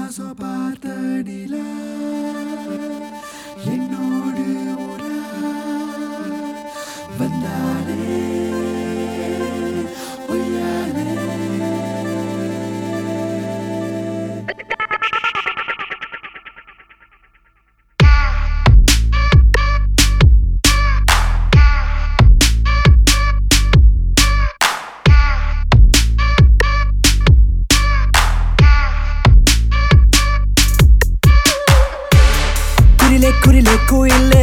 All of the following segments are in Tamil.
மாசம் பார்த்த நிலா என்னோடு உலா வந்தாலே ஒய்யாலே കുരിലെ കുരിലെ കുയിലേ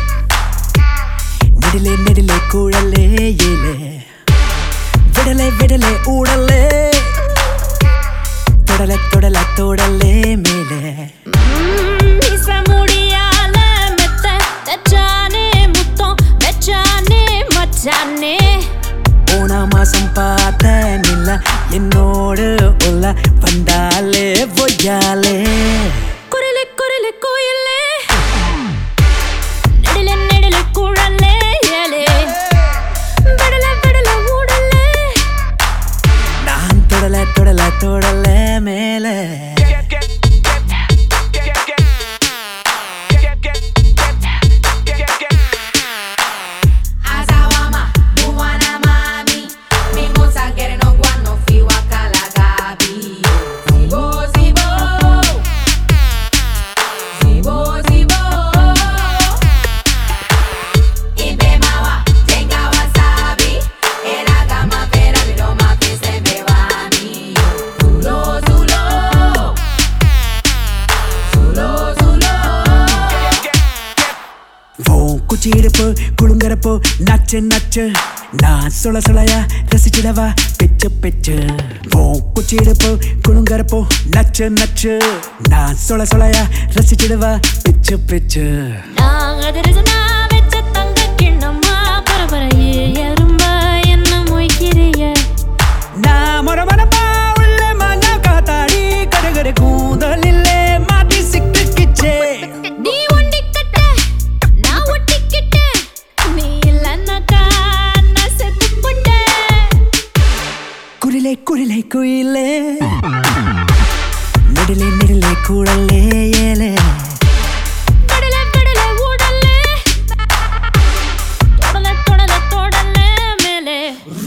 നെടിലെ നെടിലെ കുഴലേ ഏലേ വിടലെ വിടലെ ഊടലേ தொடல தொடல தொடலே மேலே வீச முடியால மெத்த தச்சானே முத்தம் வெச்சானே மச்சானே போன மாசம் பார்த்த நில்ல என்னோடு உள்ள வந்தாலே பொய்யாலே குரலு குரலு கோயிலே நெடில நெடில குழலே ஏலே விடல விடல ஊடலே நான் தொடல தொடல தொடல மேலே Azawama, Buwana mami, Mimosa querendo guano, fiwa kalagabi. Zibo, zibo, zibo, zibo. Ibe mawa, tenga wasabi, era gama pera viroma que se bebani. Zulo, zulo, zulo, zulo. உன் குச்சி இடுப்பு குழுங்குறப்போ நச்சு நச்சு நான் சுள சுளையா ரசிச்சிடவா பெச்சு பெச்சு உன் குச்சி இடுப்பு குழுங்குறப்போ நச்சு நச்சு நான் சுள சுளையா ரசிச்சிடவா பிச்சு பிச்சு நான் அதிரசனா வெச்ச தங்க கிண்ணமா பரபரையே எறும்ப என்ன மொய்க்கிறிய நான் மொரமரப்பா உள்ள மஞ்சா காத்தாடி கடுகடு கூந்தலில்லே மாட்டி சிக்கிச்சே நீ ஒண்டிக்கிட்ட நான் ஒட்டிக்கிட்ட நீ இல்லைன்னாக்கா நான் செத்து போட்டேன் குரிலே குரிலே குயிலே நெடிலே நெடிலே கூடலே ஏலே கடல கடல ஊடலே தொடல தொடல தொடல மேலே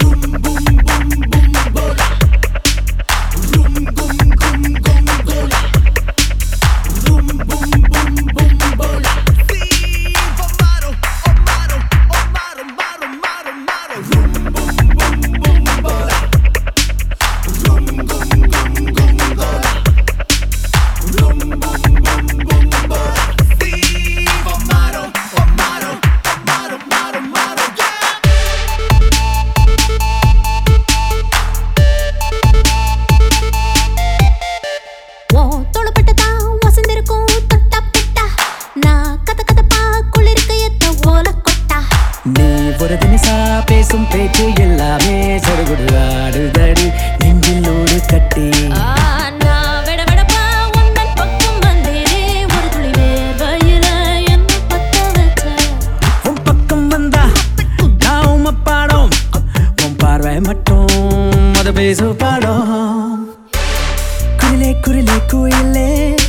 ஓ தொழுப்பட்டு தான் வசந்திருக்கும் தொட்டா பெட்டா நான் கத கதப்பா குளிர்க்க எத்த ஓல கொட்டா நீ ஒரு தினிசா பேசும் பேச்சு எல்லாமே சடுகுடு ஆடுதடி நெஞ்சிலோடு கட்டி ஆ, நான் விட விடப்பா உந்தன் பக்கம் வந்தேனே ஒரு துளி வேர்வையில என்ன பத்த வச்ச உன் பக்கம் வந்தா நான் உம்ம பாடம் உன் பார்வை மட்டும் அது பேசு பாடம் குரிலே குரிலே குயிலே